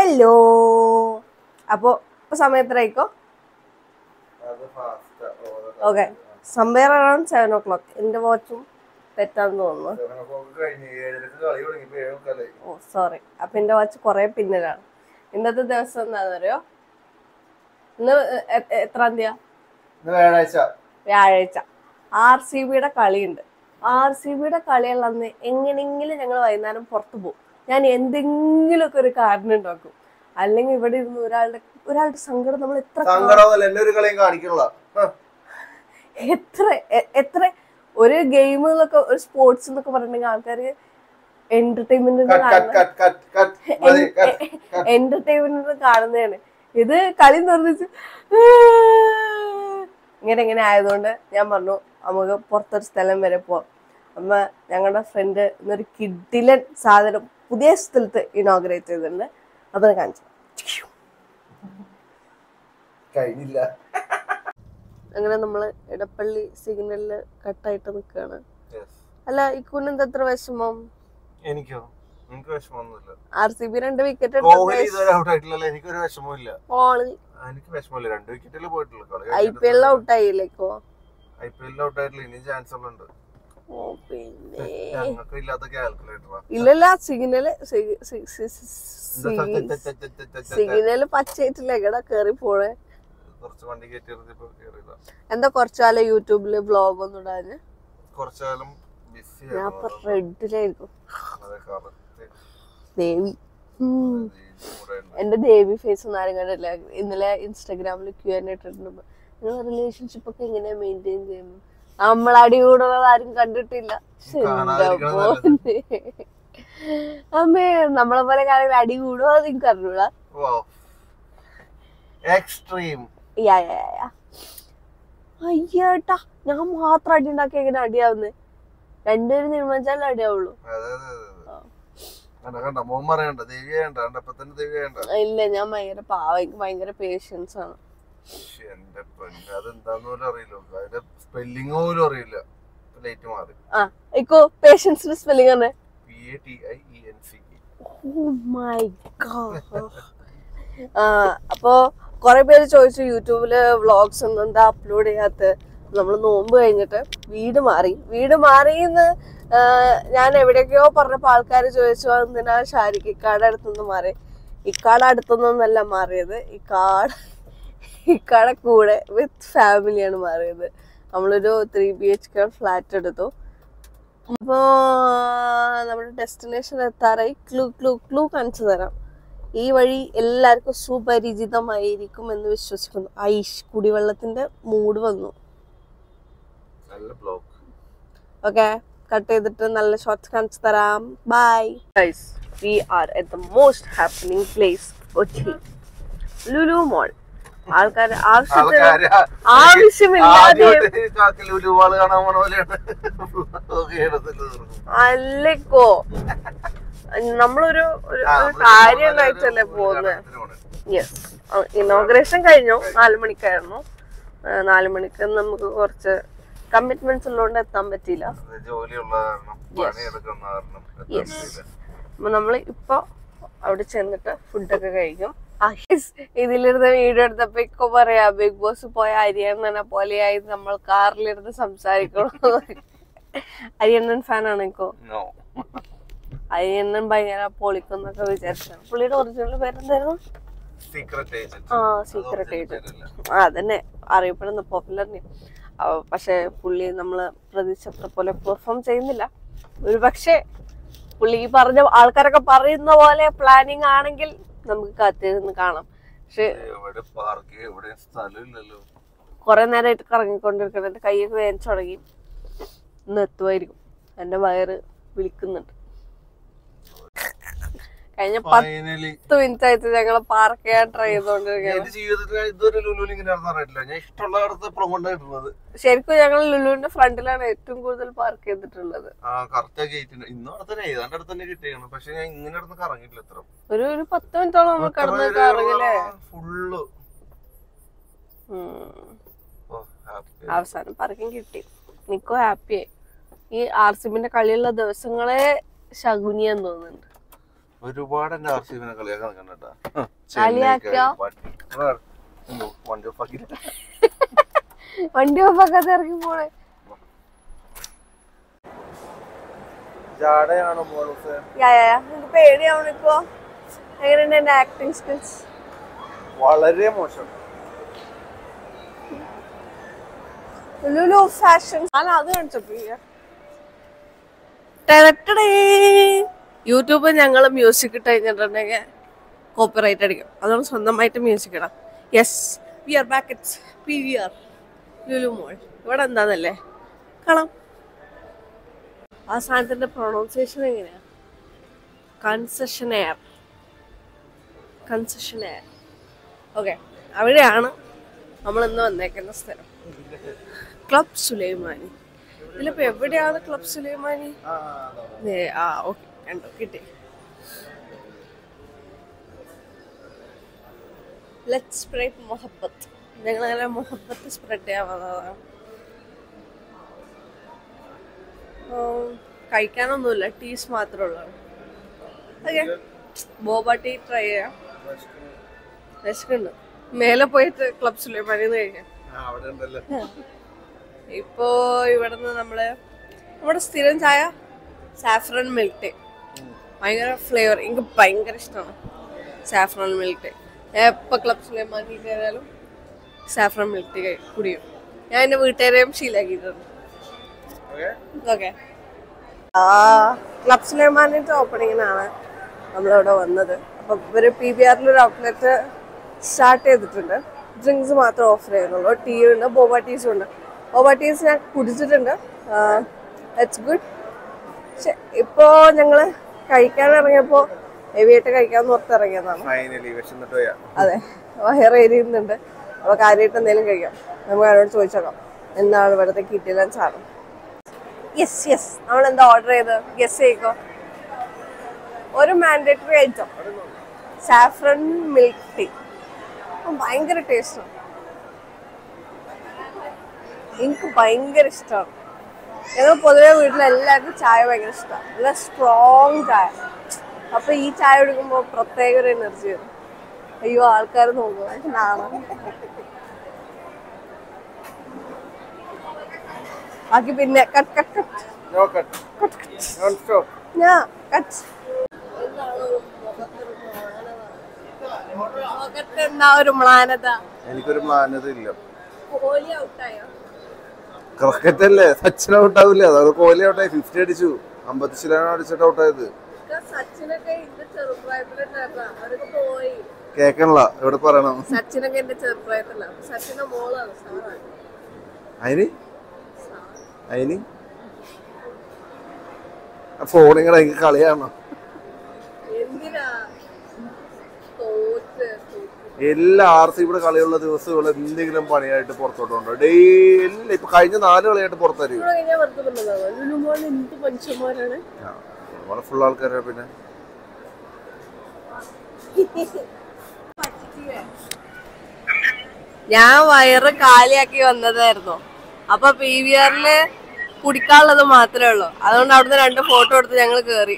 Hello അപ്പോ ഇപ്പൊ സമയത്രയായിക്കോ okay somewhere around seven o'clock എന്റെ വാച്ചും തെറ്റാന്ന് തോന്നുന്നു ഓ സോറി അപ്പൊ എന്റെ വാച്ച് കുറെ പിന്നിലാണ് ഇന്നത്തെ ദിവസം എന്താണെന്ന് അറിയോ ഇന്ന് എ- എ- എത്രാം തീയതിയാ വ്യാഴാഴ്ച വ്യാഴാഴ്ച ആർ സി ബിയുടെ കളിയുണ്ട് ആർ സി ബിയുടെ കളിയുള്ള അന്ന് എങ്ങനെയെങ്കിലും ഞങ്ങൾ വൈകുന്നേരം പുറത്തു പോകും ഞാൻ എന്തെങ്കിലുമൊക്കെ ഒരു കാരണം ഉണ്ടാക്കും അല്ലെങ്കിൽ ഇവിടെ ഇരുന്ന് ഒരാളുടെ ഒരാളുടെ സങ്കടം നമ്മൾ എത്ര കാ- സങ്കടമൊന്നുമല്ല എന്നെ ഒരു കളിയും കാണിക്കണില്ല എത്ര എ- എത്ര ഒരു ഗെയിം എന്നൊക്കെ ഒരു സ്പോർട്സ് എന്നൊക്കെ പറഞ്ഞിട്ടുണ്ടെങ്കിൽ ആൾക്കാർ entertainment cut cut cut cut cut മതി കട്ട് എന്റർടൈൻമെന്റ് കാണുന്നതാണ് ഇത് കളി നിർമ്മിച്ച് ഇങ്ങനെ ഇങ്ങനെ ആയതുകൊണ്ട് ഞാൻ പറഞ്ഞു നമുക്ക് പുറത്തൊരു സ്ഥലം വരെ പോവാം അമ്മ ഞങ്ങളുടെ ഫ്രണ്ട് ഇന്നൊരു കിഡിലൻ സാധനം പുതിയ സ്ഥലത്ത് ഇനോഗ്രേറ്റ് ചെയ്തിട്ടുണ്ട് അപ്പൊ അത് കാണിച്ചു കഴിഞ്ഞില്ല അങ്ങനെ നമ്മള് ഇടപ്പള്ളി സിഗ്നലില് കട്ടായിട്ട് നിൽക്കുകയാണ് അല്ല ഇക്കുനെന്ത് എത്ര വിഷമം എനിക്കോ എനിക്ക് വിഷമമൊന്നുമില്ല ആർ സി ബി രണ്ട് വിക്കറ്റ് കോഹ്ലി ഇതുവരെ ഔട്ട് ആയിട്ടില്ലല്ലോ എനിക്കൊരു വിഷമമില്ല ബോളിൽ എനിക്ക് വിഷമമില്ല രണ്ട് വിക്കറ്റിൽ പോയിട്ടുള്ളൂ കളി ഐ പി എൽ ഔട്ടായില്ലേക്കോ ഐ പി എല്ലിൽ ഔട്ട് ആയിട്ടില്ല ഇനി ചാൻസ് ഉണ്ട് ഓ പിന്നെ ഞങ്ങൾക്ക് ഇല്ലാത്ത കാൽക്കുലേറ്ററാ ഇല്ലല്ല സിഗ്നല് സി- സി- സി- സി- സിഗ്നല് പച്ചയായിട്ടില്ല എങ്ങടാ കേറി പോണേ കുറച്ച് വണ്ടി കയറ്റി എറിഞ്ഞപ്പോ കേറിയതാ എന്താ കുറച്ചാല് യൂട്യൂബില് വ്ലോഗ് ഒന്നും ഇടാന് കുറച്ചാലും ബിസി ഞാൻ ഇപ്പൊ റെഡിലായിരിക്കും അതെ correct. ദേവി ഉം. ഇത് കൂടെ ഉണ്ട്. എന്റെ ദേവി ഫേസ് ഒന്നും ആരും കണ്ടില്ല ഇന്നലെ ഇൻസ്റ്റാഗ്രാമിൽ ക്യൂ ആൻ ഇട്ടിട്ടുണ്ട് നിങ്ങൾ റിലേഷൻഷിപ്പ് ഒക്കെ എങ്ങനെയാ മെയിൻറ്റെയിൻ ചെയ്യുന്നത് നമ്മൾ അടി കൂടുന്നത് ആരും കണ്ടിട്ടില്ല ശ്ശെ, എൻ്റെ കാണാതിരിക്കണത് മോനെ. അമ്മേ നമ്മളെ പോലെ കാര്യം അടി കൂടുമോ അത് എനിക്ക് അറിഞ്ഞൂടാ Wow. Extreme. യാ യാ യാ അയ്യേട്ടാ ഞാൻ മാത്രം അടി ഉണ്ടാക്കി എങ്ങനെ അടിയാവുന്നത് രണ്ടുപേരും തീരുമാനിച്ചാലേ അടിയാവുള്ളൂ അതെ, അതെ, അതെ, അതെ. കണ്ട കണ്ട മോൻ പറയണ്ട ദേവി വേണ്ട കണ്ട അപ്പൊ തന്നെ ദേവി വേണ്ട ഇല്ല ഞാൻ ഭയങ്കര പാവ എനിക്ക് ഭയങ്കര പേഷ്യൻസ് ആണ് ശ്ശെ, എന്റെ പൊന്നെ അതെന്താന്ന് പോലും അറിയില്ല അതിന്റെ സ്പെല്ലിങ് പോലും അറിയില്ല ലേറ്റ് മാറി ആ ഇക്കോ പേഷ്യൻസിന്റെ സ്പെല്ലിംഗ് ആണ് P A T I E N C Oh my god. ആ അപ്പോ കുറെ പേര് ചോദിച്ചു യൂട്യൂബില് വ്ളോഗ്സ് ഒന്നും എന്താ അപ്ലോഡ് ചെയ്യാത്ത നമ്മൾ നോമ്പ് കഴിഞ്ഞിട്ട് വീട് മാറി വീട് മാറിയെന്ന് ആ, ഞാൻ എവിടേക്കോ പറഞ്ഞപ്പോ ആൾക്കാർ ചോദിച്ചു എന്തിനാ ഷാരിക്ക് ഇക്കാടെ അടുത്തുനിന്ന് മാറി ഇക്കാടെ അടുത്തുനിന്നല്ല മാറിയത് ഇക്കാട് ഇക്കാടെ കൂടെ വിത്ത് ഫാമിലിയാണ് മാറിയത് നമ്മളൊരു three B H K flat എടുത്തു അപ്പോ നമ്മുടെ ഡെസ്റ്റിനേഷൻ എത്താറായി ക്ലൂ ക്ലൂ ക്ലൂ കാണിച്ചു തരാം ഈ വഴി എല്ലാവർക്കും സുപരിചിതമായിരിക്കും എന്ന് വിശ്വസിക്കുന്നു ഐഷ് കുടിവെള്ളത്തിന്റെ മൂഡ് വന്നു നല്ല ബ്ലോക്ക് ഓക്കെ കട്ട് ചെയ്തിട്ട് നല്ല ഷോർട്സ് കാണിച്ചു തരാം bye guys we are at the most happening place Kochi Lulu mall ആൾക്കാർ ആവശ്യത്തിന് ആൾക്കാര് ആവശ്യമില്ലാതെ ആദ്യമായിട്ട് കാക്കല് ഒരുപാട് കാണാൻ പോണ പോലെയാണ് കേരളത്തിൽ തീർന്നു അല്ലക്കോ നമ്മളൊരു ഒരു ആ, ഒരു നമ്മള് കാര്യം ഒരു ഉണ്ടായിട്ടല്ലേ ഒരു പോകുന്നത് ഉദ്ഘാടനത്തിന് പോണെ. യെസ് ഇനോഗ്രേഷൻ കഴിഞ്ഞു നാല് മണിക്കായിരുന്നു ആ, നാല് മണിക്ക് നമുക്ക് കുറച്ച് കമ്മിറ്റ്മെന്റ്സ് ഉള്ളതുകൊണ്ട് എത്താൻ പറ്റിയില്ല അത് ജോലിയുള്ള കാരണം പണിയെടുക്കുന്ന കാരണം എത്താൻ Yes. പറ്റിയില്ല. അപ്പൊ നമ്മൾ ഇപ്പൊ അവിടെ ചെന്നിട്ട് ഫുഡൊക്കെ കഴിക്കും ആ, yes. ഇതിലിരുന്ന് വീഡിയോ എടുത്തപ്പോ ഇപ്പൊ പറയാ ബിഗ് ബോസ് പോയ അരിയണ്ണനെ പോലെയായി നമ്മൾ കാറിലിരുന്ന് സംസാരിക്കണം അരിയണ്ണൻ ഫാനാണ് ഇക്കോ No. അരിയണ്ണൻ ഭയങ്കര പൊളിക്കുന്നൊക്കെ വിചാരിച്ചാണ് പുള്ളിയുടെ ഒറിജിനൽ പേരെന്തായിരുന്നു Secret agent. ആ അത് സീക്രട്ട് original ഏജന്റ് പേരല്ല. ആ അതന്നെ അറിയപ്പെടുന്ന പോപ്പുലർ പക്ഷെ പുള്ളി നമ്മള് പ്രതീക്ഷിച്ച പോലെ പെർഫോം ചെയ്യുന്നില്ല ഒരു പക്ഷേ പുള്ളി ഈ പറഞ്ഞ ആൾക്കാരൊക്കെ പറയുന്ന പോലെ പ്ലാനിങ് ആണെങ്കിൽ നമുക്ക് കാത്തിരുന്ന് കാണാം പക്ഷെ എവിടെ പാർക്ക് എവിടെ സ്ഥലമില്ലല്ലോ കുറെ നേരമായിട്ട് കറങ്ങിക്കൊണ്ടിരിക്കണം എന്റെ കൈയൊക്കെ വേദനിച്ചു തുടങ്ങി ഇന്ന് എത്തുമായിരിക്കും എന്റെ വയറ് വിളിക്കുന്നുണ്ട് കഴിഞ്ഞ ഫൈനലി പത്ത് മിനിറ്റ് ആയിട്ട് ഞങ്ങള് പാർക്ക് ചെയ്യാൻ ട്രൈ ചെയ്തോണ്ടിരിക്കുകയാണ് എന്റെ ജീവിതത്തിൽ ഞാൻ ഇതുവരെ ലുലുവിൽ ഇങ്ങനെ നടന്നിട്ടില്ല ഞാൻ ഇഷ്ടമുള്ള അടുത്ത് പ്രൊമോട്ട് ആയിട്ടുള്ളത് ശരിക്കും ഞങ്ങൾ ലുലുവിന്റെ ഫ്രണ്ടിലാണ് ഏറ്റവും കൂടുതൽ പാർക്ക് ചെയ്തിട്ടുള്ളത് ആ കറക്റ്റ് ഗേറ്റിന് ഇന്നും അടുത്ത് തന്നെ ഏതാണ്ട് അടുത്ത് തന്നെ കിട്ടിയാണ് പക്ഷെ ഞാൻ ഇങ്ങനെ അടുത്ത് കറങ്ങിയിട്ടില്ല ഇത്ര ഒരു ഒരു പത്ത് മിനിറ്റോളം നമ്മൾ കിടന്ന് കറങ്ങില്ലേ ഫുള്ള് ഉം. ഓ ഹാപ്പി അവസാനം പാർക്കിംഗ് കിട്ടി നിക്കോ ഹാപ്പിയായി ഈ ആർ സി ബിന്റെ കളിയുള്ള ദിവസങ്ങളെ ശകുനിയെന്ന് തോന്നുന്നുണ്ട് ഒരുപാട് എന്റെ ആർ സി ബിനെ കളിയാക്കാൻ നിൽക്കണ്ടട്ടാ കളിയാക്കോ? വണ്ടി ഓഫാക്കി വണ്ടി ഓഫാക്കാതെ ഇറങ്ങി പോണേ ജാടയാണോ മോളൂസേ യാ, യാ, യാ. എനിക്ക് പേടിയാവണം ഇപ്പൊ എങ്ങനെയുണ്ട് എന്റെ ആക്ടിങ് സ്കിൽസ് വളരെ മോശം ലുലു ഫാഷൻ ഞാൻ അത് കാണിച്ചപ്പോ യൂട്യൂബ് ഞങ്ങൾ മ്യൂസിക് ഇട്ട് കഴിഞ്ഞിട്ടുണ്ടെങ്കിൽ കോപ്പിറൈറ്റ് അടിക്കും അതുകൊണ്ട് സ്വന്തമായിട്ട് മ്യൂസിക് ഇടാം yes we are back it's P V R Lulu mall ഇവിടെ എന്താന്നല്ലേ കാണാം ആ സാധനത്തിന്റെ പ്രൊണൗൺസിയേഷൻ എങ്ങനെയാ കൺസെഷനെയർ കൺസെഷനെയർ ഓക്കെ അവിടെയാണ് നമ്മൾ ഇന്ന് വന്നേക്കുന്ന സ്ഥലം ക്ലബ് സുലൈമാനി ഇതിലിപ്പോ എവിടെയാണ് ക്ലബ് സുലൈമാനി ദേ, ആ ഓക്കെ കണ്ടു കിട്ടി ലെറ്റ് സ്പ്രെഡ് മൊഹബത്ത് ഞങ്ങൾ അങ്ങനെ മൊഹബത്ത് സ്പ്രെഡ് ചെയ്യാൻ വന്നതാണ് ഉം, കഴിക്കാനൊന്നുമില്ല ടീസ് മാത്രമേ ഉള്ളൂ ഓക്കെ ബോബ ടീ ട്രൈ ചെയ്യാം വിശക്കുണ്ട് മേലെ പോയിട്ട് ക്ലബ് സുലൈമാനിന്ന് കഴിക്കാം അവിടെ ഉണ്ടല്ലോ ഇപ്പോ ഇവിടുന്ന് നമ്മള് നമ്മുടെ സ്ഥിരം ചായ സാഫ്രൺ മിൽക്ക് ടീ ഭയങ്കര ഫ്ലേവർ എനിക്ക് ഭയങ്കര ഇഷ്ടമാണ് സാഫ്രൺ മിൽക്ക് ടീ ഞാൻ എപ്പോൾ ക്ലബ് സുലൈമാനി കയറിയാലും സാഫ്രൺ മിൽക്ക് ടീ കഴി- കുടിക്കും ഞാൻ എൻ്റെ വീട്ടുകാരെയും ശീലാക്കിയിട്ടുണ്ട് ഓക്കെ ആ ക്ലബ് സുലൈമാനിന്റെ ഓപ്പണിങ്ങിനാണ് നമ്മളിവിടെ വന്നത് അപ്പം ഇവര് പി ബി ആറിൽ ഒരു ഔട്ട്ലെറ്റ് സ്റ്റാർട്ട് ചെയ്തിട്ടുണ്ട് ഡ്രിങ്ക്സ് മാത്രമേ ഓഫർ ചെയ്യുന്നുള്ളൂ ടീ ഉണ്ട് ബോബ ടീസും ഉണ്ട് ബോബ ടീസ് ഞാൻ കുടിച്ചിട്ടുണ്ട് ഇറ്റ്സ് ഗുഡ് പക്ഷെ ഇപ്പോൾ ഞങ്ങൾ കഴിക്കാൻ ഇറങ്ങിയപ്പോൾ ഹെവിയായിട്ട് കഴിക്കാമെന്ന് ഓർത്ത് ഇറങ്ങിയതാണ് ഫൈനലി വിശന്നിട്ട് പോയാ അതെ വയറ് എരിയുന്നുണ്ട് അപ്പോൾ കാര്യമായിട്ട് എന്തെങ്കിലും കഴിക്കാം നമുക്ക് അവരോട് ചോദിച്ചോക്കാം എന്താണ് ഇവിടുത്തെ കിട്ടില്ല സാധനം യെസ് യെസ് നമ്മൾ എന്താ ഓർഡർ ചെയ്ത് ഗസ് ചെയ്യിക്കോ ഒരു mandatory item saffron milk tea ഭയങ്കര ടേസ്റ്റാണ് എനിക്ക് ഭയങ്കര ഇഷ്ടമാണ് ഞങ്ങൾ പൊതുവെ വീട്ടിലെല്ലാവർക്കും ചായ ഭയങ്കര ഇഷ്ടമാണ് നല്ല സ്ട്രോങ് ചായ അപ്പൊ ഈ ചായ കുടിക്കുമ്പോൾ പ്രത്യേക ഒരു എനർജി വരും അയ്യോ ആൾക്കാർ നോക്കും എനിക്ക് നാണം ബാക്കി പിന്നെ cut cut cut no cut cut cut non stop ഞാ കട്ട് മുഖത്ത് എന്താ ഒരു മ്ലാനത എനിക്കൊരു മാന്യത ഇല്ല കോഹ്ലി ഔട്ടായോ ക്രിക്കറ്റ് അല്ലേ സച്ചിൻ ഔട്ട് ആവില്ല അതാണ് കോഹ്ലി ഔട്ടായി ഫിഫ്റ്റി അടിച്ചു അമ്പത്തി ശതമാനം അടിച്ചിട്ട് ഔട്ടായത് സച്ചിനൊക്കെ എന്റെ ചെറുപ്രായത്തിലുണ്ടായിരുന്ന അവരൊക്കെ പോയി കേക്കണില്ല എവിടെ പറയണം സച്ചിനൊക്കെ എന്റെ ചെറുപ്രായത്തില സച്ചിന്റെ മോളാണ് സാറാണ് അതിന് അതിന് ഫോണിങ്ങനെ എനിക്ക് കളിയാണോ എന്തിനാ തോറ്റ് തോറ്റ്. എല്ലാ ആർ സി ഇവിടെ കളിയുള്ള ദിവസം ഇവിടെ എന്തെങ്കിലും പണിയായിട്ട് പുറത്തോട്ട് കൊണ്ടോ ഡെയിലി ഇപ്പൊ കഴിഞ്ഞ നാല് കളിയായിട്ട് പുറത്തായിരിക്കും ഇവിടെ കഴിഞ്ഞാൽ വെറുതെ പറഞ്ഞതാണ് ലുലുമോൾ എന്ത് മനുഷ്യന്മാരാണ് നമ്മളെ ഫുൾ ആൾക്കാരെ പിന്നെ ഞാൻ വയറ് കാലിയാക്കി വന്നതായിരുന്നു അപ്പൊ പി വി ആറില് കുടിക്കാനുള്ളത് മാത്രമേ ഉള്ളൂ അതുകൊണ്ട് അവിടുന്ന് രണ്ട് ഫോട്ടോ എടുത്ത് ഞങ്ങൾ കേറി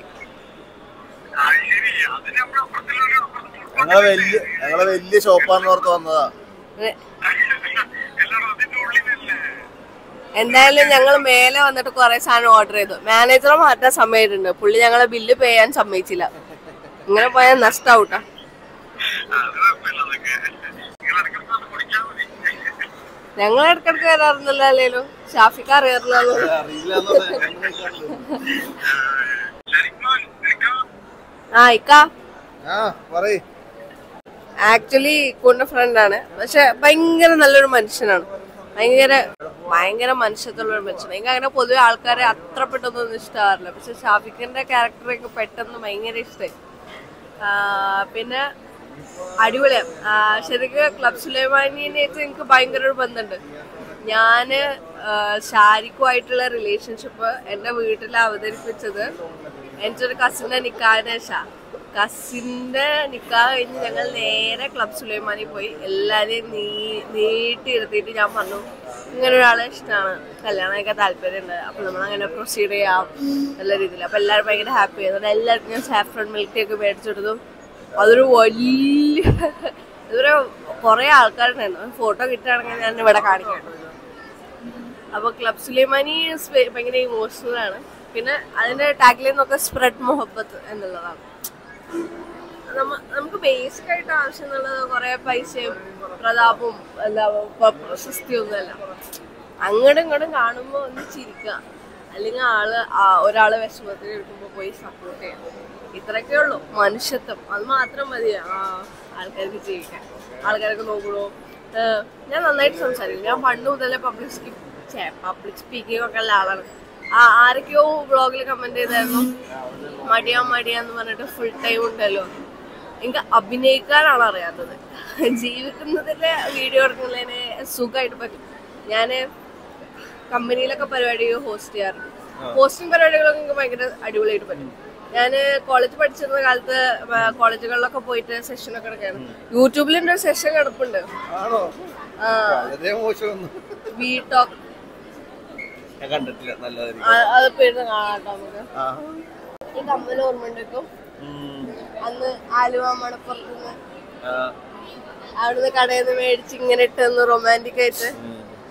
ഞങ്ങളെ വലിയ ഞങ്ങളെ വലിയ ഷോപ്പാന്ന് ഓർത്ത് വന്നതാ എന്തായാലും ഞങ്ങൾ മേലെ വന്നിട്ട് കുറെ സാധനം ഓർഡർ ചെയ്തു മാനേജറെ മാറ്റാൻ സമയമുണ്ട് പുള്ളി ഞങ്ങളെ ബില്ല് പേ ചെയ്യാൻ സമ്മതിച്ചില്ല ഇങ്ങനെ പോയാൽ നഷ്ടാവൂട്ടാ ഞങ്ങൾ ഇടക്കിടക്ക് വരാറുണ്ടല്ലോ അല്ലേലും ഷാഫിക്ക് അറിയാറില്ലല്ലോ ആ ഇക്കാ ആ പറയ് ആക്ച്വലി ഇക്കുന്റെ ഫ്രണ്ടാണ് പക്ഷെ ഭയങ്കര നല്ലൊരു മനുഷ്യനാണ് ഭയങ്കര ഭയങ്കര മനുഷ്യത്തുള്ള ഒരു മനുഷ്യനാണ് എനിക്ക് അങ്ങനെ പൊതുവെ ആൾക്കാരെ അത്ര പെട്ടെന്നൊന്നും ഇഷ്ടമാറില്ല പക്ഷെ ഷാഫിഖിന്റെ ക്യാരക്ടറൊക്കെ പെട്ടെന്ന് ഭയങ്കര ഇഷ്ടമായി പിന്നെ അടിപൊളിയാണ് ആ, ശരിക്കും ക്ലബ് സുലൈമാനിയായിട്ട് എനിക്ക് ഭയങ്കര ഒരു ബന്ധമുണ്ട് ഞാന് ആ, ഷാരിഖുമായിട്ടുള്ള റിലേഷൻഷിപ്പ് എൻ്റെ വീട്ടിൽ അവതരിപ്പിച്ചത് എൻ്റെ ഒരു കസിൻ്റെ നിക്കാനേഷ കസിന്റെ നിക്കാഹ് കഴിഞ്ഞ് ഞങ്ങൾ നേരെ ക്ലബ് സുലൈമാനി പോയി എല്ലാരെയും നീ നീട്ടി എടുത്തിട്ട് ഞാൻ പറഞ്ഞു ഇങ്ങനെ ഒരാളെ ഇഷ്ടമാണ് കല്യാണമൊക്കെ താല്പര്യമുണ്ട് അപ്പൊ നമ്മൾ അങ്ങനെ പ്രൊസീഡ് ചെയ്യാം നല്ല രീതിയിൽ അപ്പൊ എല്ലാവരും ഭയങ്കര ഹാപ്പി ആയിരുന്നു എല്ലാവർക്കും ഞാൻ സാഫ്രൺ മിൽക്ക് ടീ ഒക്കെ മേടിച്ചു കൊടുത്തു അതൊരു വലിയ ഇതുവരെ കുറെ ആൾക്കാരുണ്ടായിരുന്നു ഫോട്ടോ കിട്ടുകയാണെങ്കിൽ ഞാൻ ഇവിടെ കാണിക്കാം അപ്പൊ ക്ലബ് സുലൈമാനി സ്പെ- ഭയങ്കര ഇമോഷണൽ ആണ് പിന്നെ അതിന്റെ ടാഗ്ലൈൻ നോക്കെ സ്പ്രെഡ് മൊഹബത്ത് എന്നുള്ളതാണ് നമ്മ- നമുക്ക് ബേസിക് ആയിട്ട് ആവശ്യം എന്നുള്ളത് കുറെ പൈസയും പ്രതാപവും എന്താ പ- പ്രശസ്തിയും ഒന്നുമല്ല അങ്ങോട്ടും ഇങ്ങോട്ടും കാണുമ്പോൾ ഒന്ന് ചിരിക്കുക അല്ലെങ്കിൽ ആള് ആ- ഒരാള് വിഷമത്തിൽ എടുക്കുമ്പോൾ പോയി സപ്പോർട്ട് ചെയ്യാം ഇത്രയൊക്കെ ഉള്ളൂ മനുഷ്യത്വം അത് മാത്രം മതി ആ ആൾക്കാർക്ക് ജീവിക്കാൻ ആൾക്കാരൊക്കെ നോക്കണോ ഏഹ് ഞാൻ നന്നായിട്ട് സംസാരിക്കും ഞാൻ പണ്ട് മുതലേ പബ്ലിക് പബ്ലിക് സ്പീക്കിംഗ് ഒക്കെ ഉള്ള ആളാണ് ആ ആരൊക്കെയോ വ്ളോഗിൽ കമന്റ് ചെയ്തായിരുന്നു മടിയാ മടിയാന്ന് പറഞ്ഞിട്ട് ഫുൾ ടൈം ഉണ്ടല്ലോ എനിക്ക് അഭിനയിക്കാനാണ് അറിയാത്തത് ജീവിക്കുന്നതിലെ വീഡിയോ എടുക്കുന്നതിന് സുഖമായിട്ട് പറ്റും ഞാൻ കമ്പനിയിലൊക്കെ പരിപാടി ഹോസ്റ്റ് ചെയ്യാറുണ്ട് ഹോസ്റ്റിംഗ് പരിപാടികളൊക്കെ എനിക്ക് ഭയങ്കര അടിപൊളിയായിട്ട് പറ്റും ഞാൻ കോളേജ് പഠിച്ചിരുന്ന കാലത്ത് വ- കോളേജുകളിലൊക്കെ പോയിട്ട് സെഷനൊക്കെ എടുക്കാണ് യൂട്യൂബിൽ എൻ്റെ ഒരു സെഷൻ കിടപ്പുണ്ട് ആണോ ആ വളരെ മോശമൊന്നും വി ടോക്ക് ഞാൻ കണ്ടിട്ടില്ല നല്ലതായിരിക്കും അത് പേരുന്ന് കാണാട്ടോ നമുക്ക് ആ ഈ കമ്മൽ ഓർമ്മയുണ്ടേക്കും ഉം. അന്ന് ആലുവ മണപ്പുറത്ത് നിന്ന് ആ. അവിടുന്ന് കടയിൽ നിന്ന് മേടിച്ച് ഇങ്ങനെ ഇട്ടെന്ന് റൊമാൻറ്റിക് ആയിട്ട് ഉം.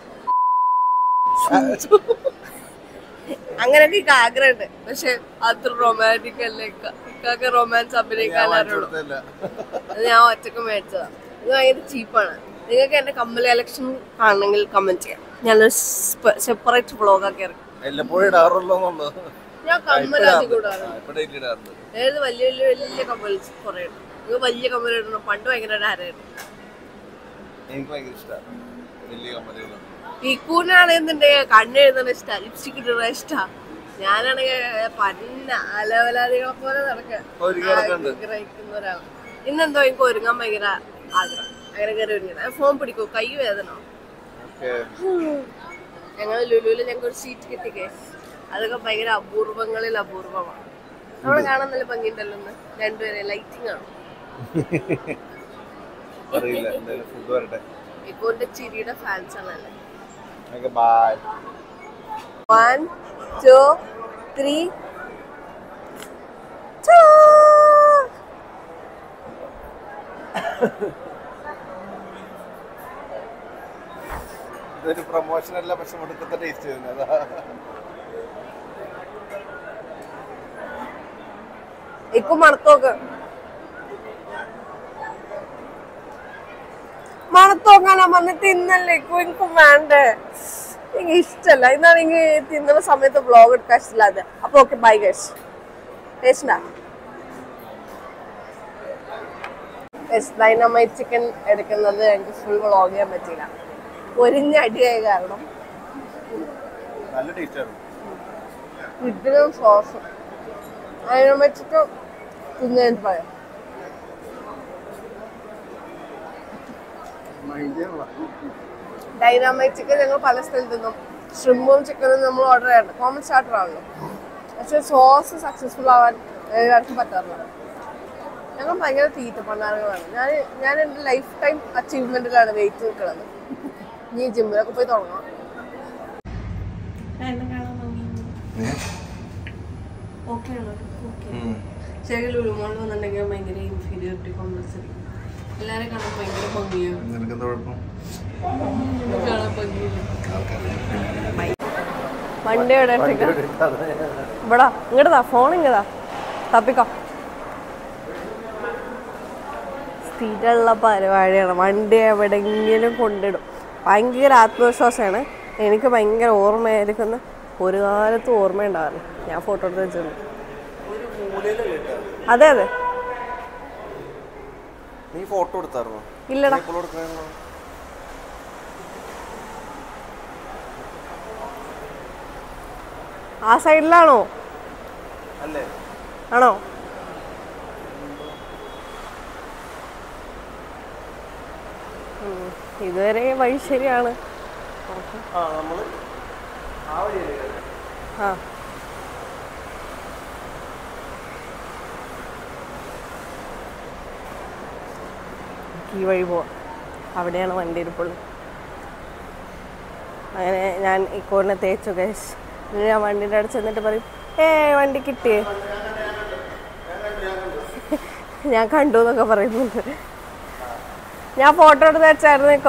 അങ്ങനെയൊക്കെ എനിക്ക് ആഗ്രഹമുണ്ട് പക്ഷെ അത്ര റൊമാൻറ്റിക് അല്ലേ ഇക്കൊക്കെ റൊമാൻസ് അഭിനയിക്കാൻ ഞാൻ വാങ്ങിച്ചു അറിയുള്ളൂ കൊടുത്തതല്ല. അത് ഞാൻ ഒറ്റക്ക് മേടിച്ചതാ ഇത് ഭയങ്കര ചീപ്പാണ് നിങ്ങൾക്ക് എന്റെ കമ്മൽ കളക്ഷൻ കാണണമെങ്കിൽ കമന്റ് ചെയ്യാം ഞാനൊരു സെപ്പറേറ്റ് വ്ളോഗൊക്കെ ഇറക്കും വല്ലപ്പോഴും ഇടാറുള്ളൂ എന്നുള്ളത് ഞാൻ കമ്മൽ അധികം ഇടാറുണ്ട് ഇപ്പൊ ഡേറ്റ് ഇടാറുണ്ട് ഏത് വലിയ വലിയ വലിയ കമ്മൽസ് കുറെ ഉണ്ട് നിങ്ങൾക്ക് വലിയ കമ്മൽ ഇടണം പണ്ട് ഭയങ്കര ഹരായിരുന്നു എനിക്ക് ഭയങ്കര ഇഷ്ടമാണ് വലിയ കമ്പനികൾ ഇക്കൂനാണെന്നുണ്ടെങ്കിൽ കണ്ണെഴുതുന്ന ഇഷ്ടാ ലിപ്സ്റ്റിക് ഇടുന്ന ഇഷ്ടാ ഞാനാണെങ്കിൽ പന്ന അലവലാദികളെ പോലെ നടക്കുക ഒരുങ്ങി നടക്കുന്നുണ്ട്. ആഗ്രഹിക്കുന്ന ഒരാളാണ് ഇന്നെന്തോ എനിക്ക് ഒരുങ്ങാൻ ഭയങ്കര ആഗ്രഹം അങ്ങനെ കയറി ഒരുങ്ങണം ഫോൺ പിടിക്കൂ കൈ വേദന ഓക്കെ ഞങ്ങൾ ലുലുവിൽ ഞങ്ങൾക്ക് ഒരു സീറ്റ് കിട്ടിക്കേ അതൊക്കെ ഭയങ്കര അപൂർവങ്ങളിൽ അപൂർവമാണ് നമ്മളെ കാണാൻ നല്ല ഭംഗിയുണ്ടല്ലോ ഒന്ന് രണ്ടുപേരെ ലൈറ്റിംഗ് ആണ് അറിയില്ല എന്തായാലും ഫുഡ് വരട്ടെ ഇക്കോന്റെ ചിരിയുടെ ഫാൻസ് ആണല്ലേ okay bye One, two, three. Ta! ഇതൊരു പ്രൊമോഷൻ അല്ല പക്ഷെ ഒടുക്കത്തെ ടേസ്റ്റ് ചെയ്യുന്നത് അതാ ഇക്കു മണത്തോക്ക് മണത്തോക്കാനാ പറഞ്ഞ തിന്നല്ലേ ഇക്കു എനിക്കും വേണ്ടേ എനിക്ക് ഇഷ്ടല്ല ഇന്നാണ് എനിക്ക് തിന്നുന്ന സമയത്ത് വ്ളോഗ് എടുക്കാൻ ഇഷ്ടമില്ലാതെ അപ്പൊ ഓക്കെ ബൈ ഗൈസ് ടേസ്റ്റാ ഡൈനമൈറ്റ് ചിക്കൻ എടുക്കുന്നത് എനിക്ക് ഫുൾ വ്ളോഗ് ചെയ്യാൻ പറ്റില്ല ഒരിഞ്ഞ അടിയായ കാരണം നല്ല ടേസ്റ്റ് ആണ് ഇതിലും സോസ് ഡൈനമൈറ്റ് ചിക്കൻ തിന്നാൻ പറയാം ഡൈനാമൈറ്റ് ചിക്കൻ ഞങ്ങൾ പല സ്ഥലത്ത് നിന്നും ഷ്രിമ്പും ചിക്കനും നമ്മൾ ഓർഡർ ചെയ്യാറുണ്ട് കോമൺ സ്റ്റാർട്ടർ ആണല്ലോ പക്ഷെ സോസ് സക്സസ്ഫുൾ ആവാൻ എല്ലാവർക്കും പറ്റാറില്ല ഞങ്ങൾ ഭയങ്കര തീറ്റ പണ്ടാറുകളാണ് ഞാൻ ഞാൻ എൻ്റെ ലൈഫ് ടൈം അച്ചീവ്മെന്റിലാണ് വെയിറ്റ് നിൽക്കുന്നത് നീ ജിമ്മിലൊക്കെ പോയി തുടങ്ങാം ഓക്കെ ആണോ ഓക്കെ ശരി ലുലുമോൾ വന്നിട്ടുണ്ടെങ്കിൽ ഭയങ്കര ഇൻഫീരിയോറിറ്റി കോംപ്ലക്സ് ആയിരിക്കും എല്ലാവരെയും കാണാൻ ഭയങ്കര ഭംഗിയാണ് നിനക്ക് എന്താ കുഴപ്പം കാണാൻ ഭംഗിയില്ല വണ്ടി എവിടെ ഇട്ടേക്കാ? ഇവിടെ ഇങ്ങോട്ടാ ഫോൺ ഇങ്ങതാ തപ്പിക്കോ സ്ഥിരമുള്ള പരിപാടിയാണ് വണ്ടി എവിടെയെങ്കിലും കൊണ്ടിടും ഭയങ്കര ആത്മവിശ്വാസമാണ് എനിക്ക് ഭയങ്കര ഓർമ്മയായിരിക്കുന്ന ഒരു കാലത്തും ഓർമ്മയുണ്ടാവില്ല ഞാൻ ഫോട്ടോ എടുത്ത് വെച്ചിട്ടുണ്ട് അതെ അതെ നീ ഫോട്ടോ എടുത്തായിരുന്നോ ഇല്ലടാ എപ്പോഴും എടുക്കണോ ആ സൈഡിലാണോ അല്ലേ ആണോ ഉം. ഇതുവരെ വഴി ശരിയാണ് ആ നമ്മള് ആ വഴിയല്ലേ ആ ഇടുക്കി വഴി പോവാം അവിടെയാണ് വണ്ടി ഇരിപ്പുള്ളത് അങ്ങനെ ഞാൻ ഇക്കോറിനെ തേച്ചു ഗൈസ് ഞാൻ വണ്ടിൻ്റെ അടുത്ത് ചെന്നിട്ട് പറയും ഏ വണ്ടി കിട്ടിയേ ഞാൻ കണ്ടു എന്നൊക്കെ പറയുന്നുണ്ട് ഞാൻ ഫോട്ടോ എടുത്ത് വെച്ചായിരുന്നു നിക്കോ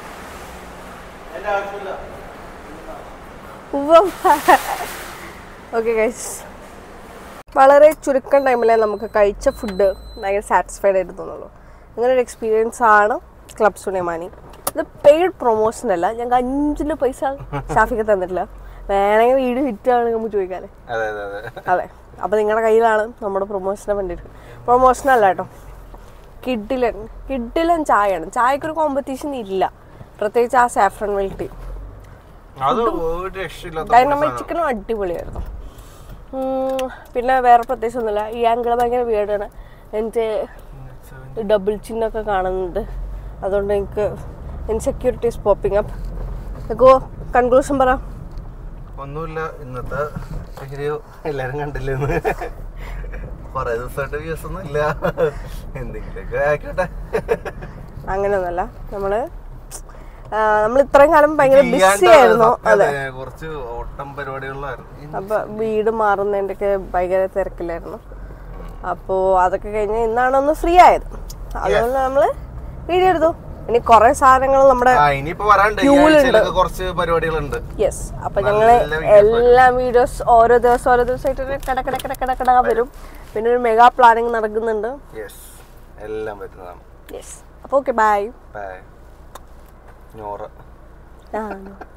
ഓക്കെ ഗൈസ് വളരെ ചുരുക്കം ടൈമിലെ നമുക്ക് കഴിച്ച ഫുഡ് ഭയങ്കര സാറ്റിസ്ഫൈഡ് ആയിട്ട് തോന്നുള്ളൂ അങ്ങനെ ഒരു എക്സ്പീരിയൻസ് ആണ് ക്ലബ് സുനൈമാനി ഇത് പെയ്ഡ് പ്രൊമോഷൻ അല്ല ഞങ്ങൾക്ക് അഞ്ചില് പൈസ ഷാഫിക്ക് തന്നിട്ടില്ല വേണമെങ്കിൽ വീട് ഹിറ്റ് ആണെങ്കിൽ നമുക്ക് ചോദിക്കാല്ലേ അതെ അതെ അതെ അതെ അപ്പോൾ നിങ്ങളുടെ കയ്യിലാണ് നമ്മുടെ പ്രൊമോഷനെ വേണ്ടിയിട്ട് പ്രൊമോഷൻ അല്ല കേട്ടോ കിഡിലൻ കിഡിലൻ ചായയാണ് ചായക്കൊരു കോമ്പറ്റീഷൻ ഇല്ല പ്രത്യേകിച്ച് ആ സാഫ്രൺ മിൽക്ക് ടീ അത് ഒരു രക്ഷയില്ലാത്ത ഡൈനമൈറ്റ് ചിക്കനും അടിപൊളിയായിരുന്നു ഉം, പിന്നെ വേറെ പ്രത്യേകിച്ച് ഒന്നുമില്ല ഈ ആംഗിൾ ഭയങ്കര വീടാണ് എൻ്റെ ഡബിൾ ചിന്നൊക്കെ കാണുന്നുണ്ട് അതുകൊണ്ട് എനിക്ക് ഇൻസെക്യൂരിറ്റീസ് പോപ്പിംഗ് അപ്പ് നിൽക്കോ കൺക്ലൂഷൻ പറ ഒന്നുമില്ല ഇന്നത്തെ വീഡിയോ എല്ലാരും കണ്ടില്ലെന്ന് കൊറേ ദിവസമായിട്ട് വ്യൂസ് ഒന്നും ഇല്ല എന്തെങ്കിലുമൊക്കെ ആയിക്കോട്ടെ അങ്ങനെയൊന്നുമല്ല നമ്മള് ആ, നമ്മൾ ഇത്രയും കാലം ഭയങ്കര ബിസി ചെയ്യാണ്ട് ആയിരുന്നു സത്യം അതെ അതെ, കുറച്ച് ഓട്ടം പരിപാടികളിലായിരുന്നു അപ്പൊ വീട് മാറുന്നതിൻ്റെയൊക്കെ ഭയങ്കര തിരക്കിലായിരുന്നു അപ്പോൾ അതൊക്കെ കഴിഞ്ഞ് ഇന്നാണ് ഒന്ന് ഫ്രീ ആയത് അതുകൊണ്ട് നമ്മള് വീഡിയോ എടുത്തു ഇനി കുറെ സാധനങ്ങൾ നമ്മുടെ ആ ഇനിയിപ്പോ വരാണ്ട് ഈ Queue-ലുണ്ട്. ആഴ്ചയിലൊക്കെ കുറച്ച് പരിപാടികളുണ്ട് യെസ് അപ്പൊ ഞങ്ങള് നല്ല videos എല്ലാ വീഡിയോസ് ഓരോ ദിവസം ഓരോ ദിവസമായിട്ട് കട കട കട കട കട വരും പിന്നെ ഒരു മെഗാ പ്ലാനിങ് നടക്കുന്നുണ്ട് യെസ് എല്ലാം പറ്റുന്നതാണ് യെസ് അപ്പോൾ ഓക്കെ ബൈ ബൈ ഞോറ് ആ